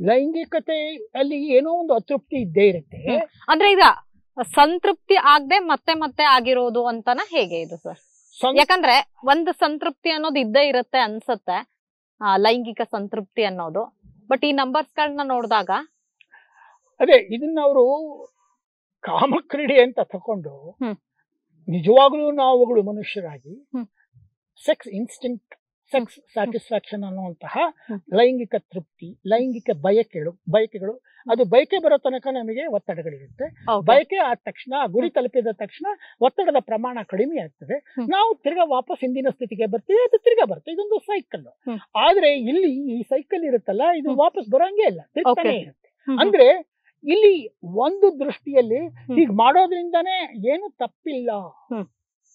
ಲೈಂಗಿಕತೆ ಅಲ್ಲಿ ಏನೋ ಒಂದು ಅತೃಪ್ತಿ ಇದ್ದೇ ಇರುತ್ತೆ ಹ್ಮ್. ಅಂದ್ರೆ ಈಗ ಸಂತೃಪ್ತಿ ಆಗದೆ ಮತ್ತೆ ಮತ್ತೆ ಆಗಿರೋದು ಅಂತನ ಹೇಗೆ ಇದು ಸರ್ ಸಂ- ಯಾಕಂದ್ರೆ ಒಂದು ಸಂತೃಪ್ತಿ ಅನ್ನೋದು ಇದ್ದೇ ಇರುತ್ತೆ ಅನ್ಸುತ್ತೆ ಆ, ಲೈಂಗಿಕ ಸಂತೃಪ್ತಿ ಅನ್ನೋದು ಬಟ್ ಈ ನಂಬರ್ಸ್ ಗಳನ್ನ ನೋಡಿದಾಗ ಅದೇ ಇದನ್ನ ಅವರು ಕಾಮಕ್ರೀಡೆ ಅಂತ ತಕೊಂಡು ಹ್ಮ್. ನಿಜವಾಗ್ಲೂ ನಾವುಗಳು ಮನುಷ್ಯರಾಗಿ ಹ್ಮ್. ಸೆಕ್ಸ್ ಇನ್ಸ್ಟಿಂಕ್ಟ್ ಸೆಕ್ಸ್ ಸ್ಯಾಟಿಸ್ಫ್ಯಾಕ್ಷನ್ ಅನ್ನುವಂತಹ ಹ್ಮ್. ಲೈಂಗಿಕ ತೃಪ್ತಿ ಲೈಂಗಿಕ ಬಯಕೆಗಳು ಬಯಕೆಗಳು ಅದು ಬಯಕೆ ಬರೋ ತನಕ ನಮಗೆ ಒತ್ತಡಗಳಿರುತ್ತೆ Okay. ಬಯಕೆ ಆದ ತಕ್ಷಣ ಆ ಗುರಿ ತಲುಪಿದ ತಕ್ಷಣ ಒತ್ತಡದ ಪ್ರಮಾಣ ಕಡಿಮೆ ಆಗ್ತದೆ ಹ್ಮ್. ನಾವು ತಿರ್ಗಾ ವಾಪಸ್ ಹಿಂದಿನ ಸ್ಥಿತಿಗೆ ಬರ್ತೀವಿ ಅದು ತಿರ್ಗಾ ಬರುತ್ತೆ ಇದೊಂದು ಸೈಕಲ್ ಹ್ಮ್. ಆದ್ರೆ ಇಲ್ಲಿ ಈ ಸೈಕಲ್ ಇರುತ್ತಲ್ಲ ಇದು ಹ್ಮ್. ವಾಪಸ್ ಬರೋಂಗೇ ಇಲ್ಲ ತಿರ್ಗ್ತಾನೆ Okay. ಇರುತ್ತೆ ಹ್ಮ್, ಹ್ಮ್. ಅಂದ್ರೆ ಇಲ್ಲಿ ಒಂದು ದೃಷ್ಟಿಯಲ್ಲಿ ಹ್ಮ್. ಹೀಗ್ ಮಾಡೋದ್ರಿಂದಾನೇ ಏನು ತಪ್ಪಿಲ್ಲ ಹ್ಮ್.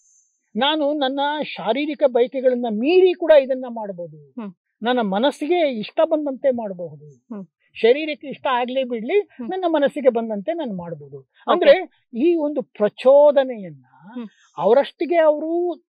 ನಾನು ನನ್ನ ಶಾರೀರಿಕ ಬಯಕೆಗಳನ್ನ ಮೀರಿ ಕೂಡ ಇದನ್ನ ಮಾಡಬಹುದು ಹ್ಮ್. ನನ್ನ ಮನಸ್ಸಿಗೆ ಇಷ್ಟ ಬಂದಂತೆ ಮಾಡಬಹುದು ಹ್ಮ್. ಶರೀರಕ್ಕೆ ಇಷ್ಟ ಆಗ್ಲಿ ಬಿಡ್ಲಿ ಹ್ಮ್. ನನ್ನ ಮನಸ್ಸಿಗೆ ಬಂದಂತೆ ನಾನು ಮಾಡಬಹುದು ಅಂದ್ರೆ ಈ ಒಂದು ಪ್ರಚೋದನೆಯನ್ನ ಹ್ಮ್. ಅವರಷ್ಟಿಗೆ ಅವರು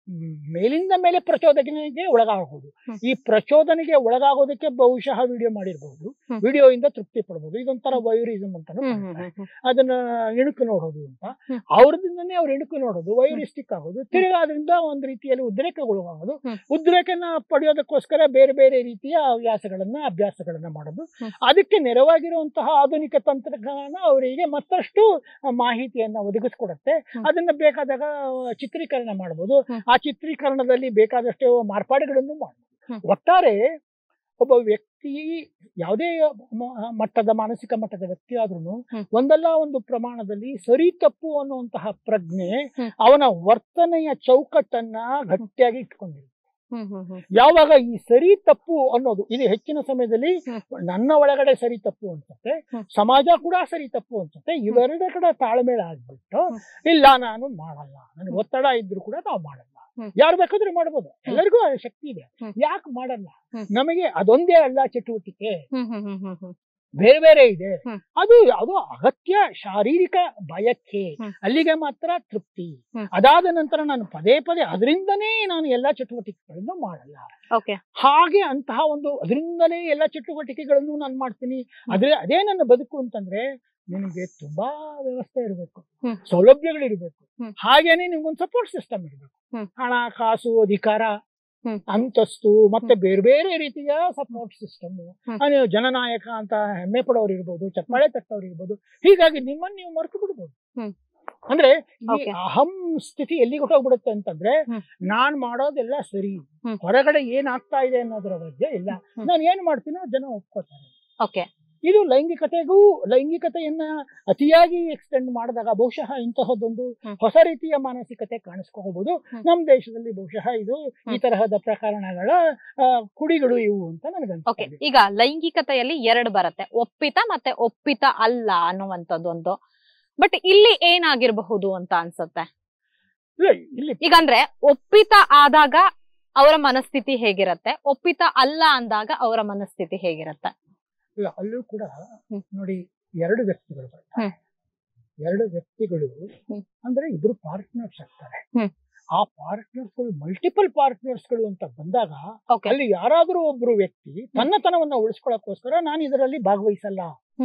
ಮೇಲಿಂದ ಮೇಲೆ ಪ್ರಚೋದನೆಗೆ ಒಳಗಾಗಬಹುದು ಹ್ಮ್. ಈ ಪ್ರಚೋದನೆಗೆ ಒಳಗಾಗೋದಕ್ಕೆ ಬಹುಶಃ ವಿಡಿಯೋ ಮಾಡಿರಬಹುದು ಹ್ಮ್. ವಿಡಿಯೋ ಇಂದ ತೃಪ್ತಿ ಪಡಬಹುದು ಇದೊಂಥರ ವೈರಿಸಮ್ ಅಂತಾನು ಹ್ಮ್, ಹ್ಮ್, ಕರೀತಾರೆ. ಹ್ಮ್, ಹ್ಮ್. ಅದನ್ನ ಇಣುಕು ನೋಡೋದು ಅಂತ ಹ್ಮ್. ಅವ್ರದಿಂದನೇ ಅವ್ರು ಇಣುಕು ನೋಡೋದು ವೈರಿಸ್ಟಿಕ್ ಆಗೋದು ತಿರ್ಗಾ ಅದರಿಂದ ಒಂದ್ ರೀತಿಯಲ್ಲಿ ಉದ್ರೇಕಗೊಳಗಾಗೋದು ಹ್ಮ್. ಉದ್ರೇಕನ ಪಡೆಯೋದಕ್ಕೋಸ್ಕರ ಬೇರೆ ಬೇರೆ ರೀತಿಯ ಹವ್ಯಾಸಗಳನ್ನ ಅಭ್ಯಾಸಗಳನ್ನ ಮಾಡೋದು ಹ್ಮ್. ಅದಕ್ಕೆ ನೆರವಾಗಿರುವಂತಹ ಆಧುನಿಕ ತಂತ್ರಜ್ಞಾನ ಅವರಿಗೆ ಮತ್ತಷ್ಟು ಮಾಹಿತಿಯನ್ನ ಒದಗಿಸ್ಕೊಡತ್ತೆ ಹ್ಮ್. ಅದನ್ನ ಬೇಕಾದಾಗ ಚಿತ್ರೀಕರಣ ಮಾಡಬಹುದು ಹ್ಮ್. ಆ ಚಿತ್ರೀಕರಣದಲ್ಲಿ ಬೇಕಾದಷ್ಟು ಮಾರ್ಪಾಡುಗಳನ್ನು ಮಾಡಬಹುದು ಹ್ಮ್. ಒಟ್ಟಾರೆ ಒಬ್ಬ ವ್ಯಕ್ತಿ ಯಾವುದೇ ಮ- ಮಟ್ಟದ ಮಾನಸಿಕ ಮಟ್ಟದ ವ್ಯಕ್ತಿ ಆದ್ರೂ ಹ್ಮ್. ಒಂದಲ್ಲ ಒಂದು ಪ್ರಮಾಣದಲ್ಲಿ ಸರಿ ತಪ್ಪು ಅನ್ನುವಂತಹ ಪ್ರಜ್ಞೆ ಹ್ಮ್. ಅವನ ವರ್ತನೆಯ ಚೌಕಟ್ಟನ್ನ ಗಟ್ಟಿಯಾಗಿ ಇಟ್ಕೊಂಡಿರುತ್ತೆ ಹ್ಮ್, ಹ್ಮ್, ಹ್ಮ್. ಯಾವಾಗ ಈ ಸರಿ ತಪ್ಪು ಅನ್ನೋದು ಇದು ಹೆಚ್ಚಿನ ಸಮಯದಲ್ಲಿ ಹ್ಮ್. ನನ್ನ ಒಳಗಡೆ ಸರಿ ತಪ್ಪು ಅನ್ಸುತ್ತೆ ಹ್ಮ್. ಸಮಾಜ ಕೂಡ ಸರಿ ತಪ್ಪು ಅನ್ಸುತ್ತೆ ಇವೆರಡರ ಕಡೆ ತಾಳ್ಮೇಳ ಆಗ್ಬಿಟ್ಟು ಹ್ಮ್. ಇಲ್ಲ ನಾನು ಮಾಡಲ್ಲ ನನಗೆ ಒತ್ತಡ ಇದ್ರು ಕೂಡ ನಾವು ಮಾಡಲ್ಲ ಹ್ಮ್. ಯಾರು ಬೇಕಾದ್ರೂ ಮಾಡ್ಬೋದು ಎಲ್ಲರಿಗೂ ಆ ಶಕ್ತಿ ಇದೆ ಹ್ಮ್. ಯಾಕೆ ಮಾಡಲ್ಲ ಹ್ಮ್. ನಮಗೆ ಅದೊಂದೇ ಅಲ್ಲ ಚಟುವಟಿಕೆ ಹ್ಮ್, ಹ್ಮ್, ಹ್ಮ್, ಹ್ಮ್, ಹ್ಮ್. ಬೇರೆ ಬೇರೆ ಇದೆ ಹ್ಮ್. ಅದು ಅದು ಅಗತ್ಯ ಶಾರೀರಿಕ ಬಯಕೆ ಹ್ಮ್. ಅಲ್ಲಿಗೆ ಮಾತ್ರ ತೃಪ್ತಿ ಹ್ಮ್. ಅದಾದ ನಂತರ ನಾನು ಪದೇ ಪದೇ ಅದರಿಂದನೇ ನಾನು ಎಲ್ಲಾ ಚಟುವಟಿಕೆಗಳನ್ನು ಮಾಡಲ್ಲ Okay. ಹಾಗೆ ಅಂತಹ ಒಂದು ಅದರಿಂದಲೇ ಎಲ್ಲ ಚಟುವಟಿಕೆಗಳನ್ನು ನಾನು ಮಾಡ್ತೀನಿ ಅದೇ ಅದೇ ನನ್ನ ಬದುಕು ಅಂತಂದ್ರೆ ನಿನಗೆ ತುಂಬಾ ವ್ಯವಸ್ಥೆ ಇರಬೇಕು ಹ್ಮ್. ಸೌಲಭ್ಯಗಳಿರ್ಬೇಕು ಹ್ಮ್. ಹಾಗೇನೆ ನಿಮ್ಗೊಂದು ಸಪೋರ್ಟ್ ಸಿಸ್ಟಮ್ ಇರಬೇಕು ಹ್ಮ್. ಹಣ ಕಾಸು ಅಧಿಕಾರ ಹ್ಮ್. ಅಂತಸ್ತು ಮತ್ತೆ ಬೇರೆ ಬೇರೆ ರೀತಿಯ ಸಪೋರ್ಟ್ ಸಿಸ್ಟಮ್ ಹ್ಮ್. ನೀವು ಜನನಾಯಕ ಅಂತ ಹೆಮ್ಮೆ ಪಡೋರು ಇರ್ಬೋದು ಚಪ್ಪಾಳೆ ತಟ್ಟೋರು ಇರ್ಬೋದು ಹೀಗಾಗಿ ನಿಮ್ಮನ್ನ ನೀವು ಮರ್ತು ಬಿಡ್ಬೋದು ಹ್ಮ್. ಅಂದ್ರೆ ಈ Okay. ಅಹಂ ಸ್ಥಿತಿ ಎಲ್ಲಿಗೆ ಹೊಟ್ಟೋಗ್ಬಿಡುತ್ತೆ ಅಂತಂದ್ರೆ ಹ್ಮ್. ನಾನ್ ಮಾಡೋದೆಲ್ಲ ಸರಿ ಹ್ಮ್. ಹೊರಗಡೆ ಏನ್ ಆಗ್ತಾ ಇದೆ ಅನ್ನೋದ್ರ ಬಗ್ಗೆ ಇಲ್ಲ ಹ್ಮ್. ನಾನು ಏನ್ ಮಾಡ್ತೀನೋ ಜನ ಒಪ್ಕೋತಾರೆ Okay. ಇದು ಲೈಂಗಿಕತೆಗೂ ಲೈಂಗಿಕತೆಯನ್ನ ಅತಿಯಾಗಿ ಎಕ್ಸ್ಟೆಂಡ್ ಮಾಡಿದಾಗ ಬಹುಶಃ ಇಂತಹದ್ದೊಂದು ಹ್ಮ್. ಹೊಸ ರೀತಿಯ ಮಾನಸಿಕತೆ ಕಾಣಿಸ್ಕೋಬಹುದು ಹ್ಮ್. ನಮ್ಮ ದೇಶದಲ್ಲಿ ಬಹುಶಃ ಇದು ಈ ಹ್ಮ್. ತರಹದ ಪ್ರಕರಣಗಳ ಆ, ಕುಡಿಗಳು ಇವು ಅಂತ ಓಕೆ ನನಗನ್ಸುತ್ತೆ ಈಗ ಲೈಂಗಿಕತೆಯಲ್ಲಿ ಎರಡು ಬರುತ್ತೆ ಒಪ್ಪಿತ ಮತ್ತೆ ಒಪ್ಪಿತ ಅಲ್ಲ ಅನ್ನುವಂಥದ್ದು ಒಂದು ಬಟ್ ಇಲ್ಲಿ ಏನಾಗಿರಬಹುದು ಅಂತ ಅನ್ಸುತ್ತೆ ಇಲ್ಲ, ಇಲ್ಲಿ ಈಗ ಅಂದ್ರೆ ಒಪ್ಪಿತ ಆದಾಗ ಅವರ ಮನಸ್ಥಿತಿ ಹೇಗಿರತ್ತೆ ಒಪ್ಪಿತ ಅಲ್ಲ ಅಂದಾಗ ಅವರ ಮನಸ್ಥಿತಿ ಹೇಗಿರತ್ತೆ ಇಲ್ಲ ಅಲ್ಲೂ ಕೂಡ ಹ್ಮ್. ನೋಡಿ ಎರಡು ವ್ಯಕ್ತಿಗಳು ಬರ್ತಾರೆ ಹ್ಮ್. ಎರಡು ವ್ಯಕ್ತಿಗಳು ಹ್ಮ್. ಅಂದ್ರೆ ಇಬ್ರು ಪಾರ್ಟ್ನರ್ಸ್ ಆಗ್ತಾರೆ ಹ್ಮ್. ಆ ಪಾರ್ಟ್ನರ್ಸ್ಗಳು ಮಲ್ಟಿಪಲ್ ಪಾರ್ಟ್ನರ್ಸ್ಗಳು ಅಂತ ಬಂದಾಗ ಓಕೆ ಅಲ್ಲಿ ಯಾರಾದ್ರೂ ಒಬ್ರು ವ್ಯಕ್ತಿ ತನ್ನತನವನ್ನ ಉಳಿಸ್ಕೊಳ್ಳೋಕೋಸ್ಕರ ನಾನು ಇದರಲ್ಲಿ ಭಾಗವಹಿಸಲ್ಲ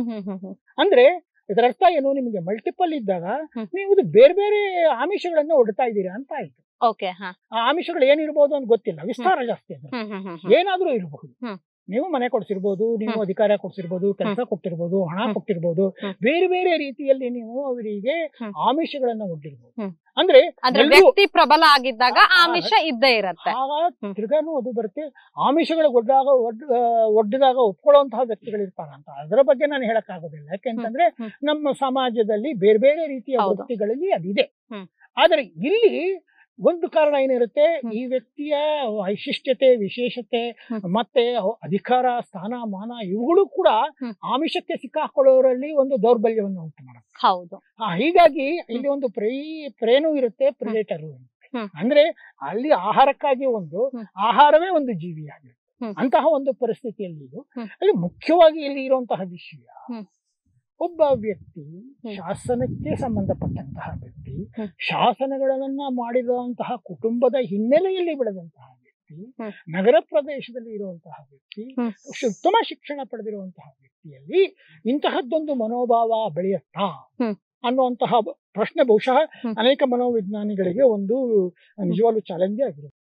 ಅಂದ್ರೆ ಇದರ ಅರ್ಥ ಏನು ನಿಮಗೆ ಮಲ್ಟಿಪಲ್ ಇದ್ದಾಗ ಹ್ಮ್. ನೀವು ಇದು ಬೇರೆ ಬೇರೆ ಆಮಿಷಗಳನ್ನ ಒಡ್ತಾ ಇದ್ದೀರಾ ಅಂತ ಆಯ್ತು ಓಕೆ ಹಾ ಆ ಆಮಿಷಗಳು ಏನಿರ್ಬೋದು ಅಂತ ಗೊತ್ತಿಲ್ಲ ವಿಸ್ತಾರ ಜಾಸ್ತಿ ಅದ್ರ ಹ್ಮ್ ಹ್ಮ್ ಹ್ಮ್ ಹ್ಮ್ ಏನಾದ್ರೂ ಇರಬಹುದು ಹ್ಮ್. ನೀವು ಮನೆ ಕೊಡ್ಸಿರ್ಬೋದು ನೀವು ಹ್ಮ್. ಅಧಿಕಾರ ಕೊಡ್ಸಿರ್ಬೋದು ಕೆಲಸ ಕೊಟ್ಟಿರ್ಬೋದು ಹಣ ಹ್ಮ್. ಕೊಟ್ಟಿರ್ಬೋದು ಹ್ಮ್. ಬೇರೆ ಬೇರೆ ರೀತಿಯಲ್ಲಿ ನೀವು ಅವರಿಗೆ ಹ್ಮ್. ಆಮಿಷಗಳನ್ನ ಒಡ್ಡಿರ್ಬೋದು ಹ್ಮ್. ಅಂದ್ರೆ ಅಂದ್ರೆ ಎಲ್ರೂ- ವ್ಯಕ್ತಿ ಪ್ರಬಲ ಆಗಿದ್ದಾಗ ಆ, ಆ, ಆಮಿಷ ಇದ್ದೇ ಇರತ್ತೆ ಆಗ ಹ್ಮ್. ತಿರ್ಗಾನು ಅದು ಬರುತ್ತೆ ಆಮಿಷಗಳು ಒಡ್ಡಾಗ ಒಡ್ ಆ, ಒಡ್ಡಿದಾಗ ಒಪ್ಕೊಳ್ಳುವಂತಹ ವ್ಯಕ್ತಿಗಳು ಇರ್ತಾರ ಅಂತ ಅದರ ಬಗ್ಗೆ ನಾನು ಹೇಳಕ್ ಆಗೋದಿಲ್ಲ ಯಾಕೆಂತಂದ್ರೆ ಹ್ಮ್. ನಮ್ಮ ಸಮಾಜದಲ್ಲಿ ಬೇರೆ ಬೇರೆ ರೀತಿಯ ಹೌದು. ವೃತ್ತಿಗಳಲ್ಲಿ ಅದಿದೆ ಹ್ಮ್. ಆದ್ರೆ ಇಲ್ಲಿ ಒಂದು ಕಾರಣ ಏನಿರುತ್ತೆ ಹ್ಮ್. ಈ ವ್ಯಕ್ತಿಯ ವೈಶಿಷ್ಟ್ಯತೆ ವಿಶೇಷತೆ ಹ್ಮ್. ಮತ್ತೆ ಅವ- ಅಧಿಕಾರ ಸ್ಥಾನ ಮಾನ ಇವುಗಳು ಕೂಡ ಹ್ಮ್. ಆಮಿಷಕ್ಕೆ ಸಿಕ್ಕಾಕೊಳ್ಳೋರಲ್ಲಿ ಒಂದು ದೌರ್ಬಲ್ಯವನ್ನು ಉಂಟು ಮಾಡುತ್ತೆ ಹೌದು ಆ, ಹೀಗಾಗಿ ಇಲ್ಲಿ ಒಂದು ಪ್ರೈ ಪ್ರೇನು ಇರುತ್ತೆ ಪ್ರಿಡೇಟರು ಹ್ಮ್. ಅಂದ್ರೆ ಅಲ್ಲಿ ಆಹಾರಕ್ಕಾಗಿ ಒಂದು ಹ್ಮ್. ಆಹಾರವೇ ಒಂದು ಜೀವಿಯಾಗಿರುತ್ತೆ ಹ್ಮ್. ಅಂತಹ ಒಂದು ಪರಿಸ್ಥಿತಿಯಲ್ಲಿ ಇದು ಹ್ಮ್. ಅಲ್ಲಿ ಮುಖ್ಯವಾಗಿ ಇಲ್ಲಿ ಇರುವಂತಹ ವಿಷಯ ಹ್ಮ್. ಒಬ್ಬ ವ್ಯಕ್ತಿ ಹ್ಮ್. ಶಾಸನಕ್ಕೆ ಸಂಬಂಧಪಟ್ಟಂತಹ ವ್ಯಕ್ತಿ ಹ್ಮ್. ಶಾಸನಗಳನ್ನ ಮಾಡಿರುವಂತಹ ಕುಟುಂಬದ ಹಿನ್ನೆಲೆಯಲ್ಲಿ ಬೆಳೆದಂತಹ ವ್ಯಕ್ತಿ ಹ್ಮ್. ನಗರ ಪ್ರದೇಶದಲ್ಲಿ ಇರುವಂತಹ ವ್ಯಕ್ತಿ ಹ್ಮ್. ಉತ್ತಮ ಶಿಕ್ಷಣ ಪಡೆದಿರುವಂತಹ ವ್ಯಕ್ತಿ ವ್ಯಕ್ತಿಯಲ್ಲಿ ಇಂತಹದ್ದೊಂದು ಮನೋಭಾವ ಬೆಳೆಯತ್ತಾ ಹ್ಮ್. ಅನ್ನುವಂತಹ ಬ- ಪ್ರಶ್ನೆ ಬಹುಶಃ ಹ್ಮ್. ಅನೇಕ ಮನೋವಿಜ್ಞಾನಿಗಳಿಗೆ ಒಂದು ನಿಜವಾಗ್ಲೂ ಚಾಲೆಂಜೇ ಆಗಿರುತ್ತೆ